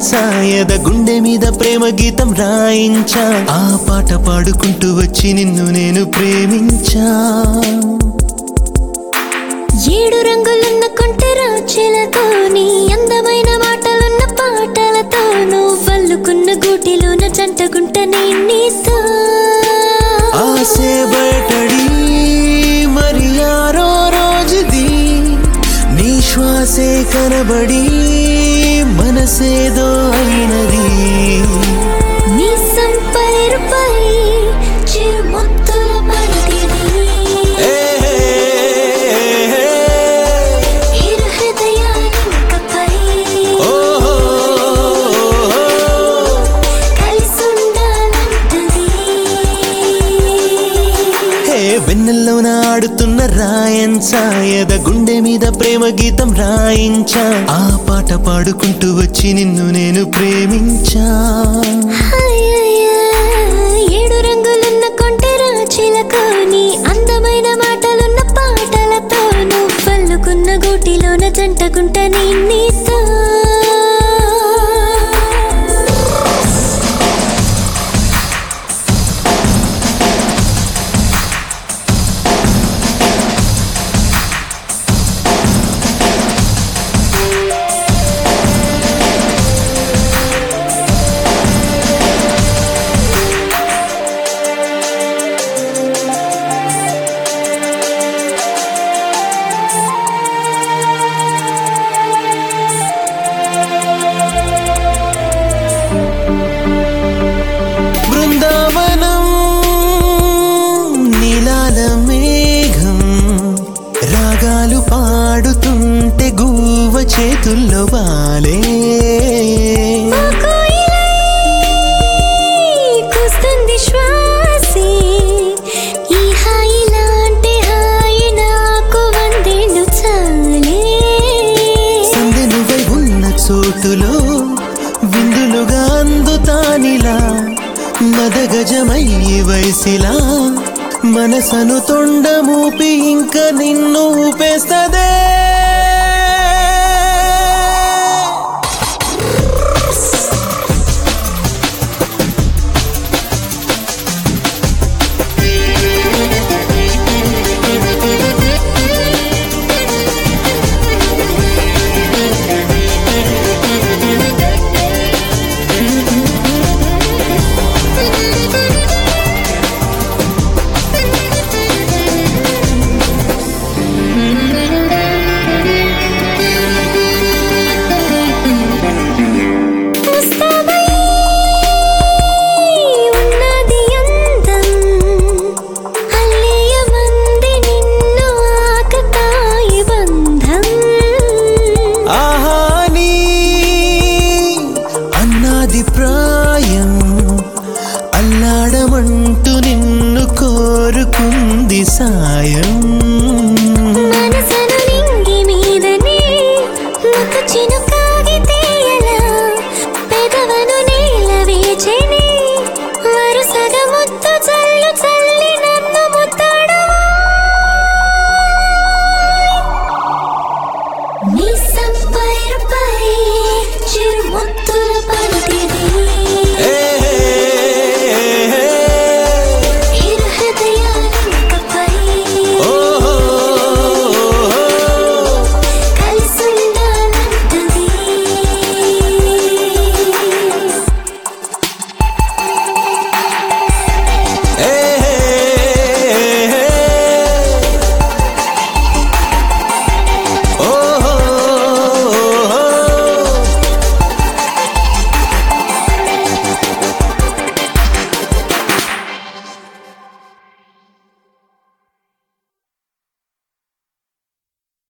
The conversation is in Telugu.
రాయన్సా ఎద గుండె మీద ప్రేమ గీతం రాయించా ఆ పాట పాడుకుంటూ వచ్చి నిన్ను నేను ప్రేమించా ఏడు రంగులున్న కొంటెరా చిలతో నీ అందమైన మాటలున్న పాటలతో నువ్వు వల్లుకున్న గూటిలోన జంటగుంట నీ నీతో ఆసే బయటడి మరి ఆరో రోజుది నీ శ్వాసే కనబడి మనసేదో అయినది నీ సంపైరుపై చిరుముత్తుల పడితివి ఏ, ఇరు హృదయాలకపై ఓహో, కలిసుండాలంటది హే వెన్నెల్లోన ఆడుతున్న రాయన్సా ఎద గుండె మీద ప్రేమ గీతం రాయించా ఆ పాట పాడుకుంటూ వచ్చి నిన్ను నేను ప్రేమించా హాయయ్యా, ఏడు రంగులున్న కొంటెరా చిలక నీ అందమైన మాటలున్న పాటలతో నువ్వు పల్లుకున్న గూటిలోన జంటకుంట నీ నీతో బృందావనం నీలాల మేఘం రాగాలు పాడుతుంటే గువ్వ చేతుల్లో వాలే ఓ కోయిలై కూస్తుంది శ్వాసే ఈ హాయి లాంటి హాయి నాకు వందేళ్ళు చాలే సందె నువ్వై ఉన్న చోటులో విందులుగా అందుతానిలా మదగజమై వయసిలా మనసను తొండమూపి ఇంక నిన్ను ఊపేస్తదే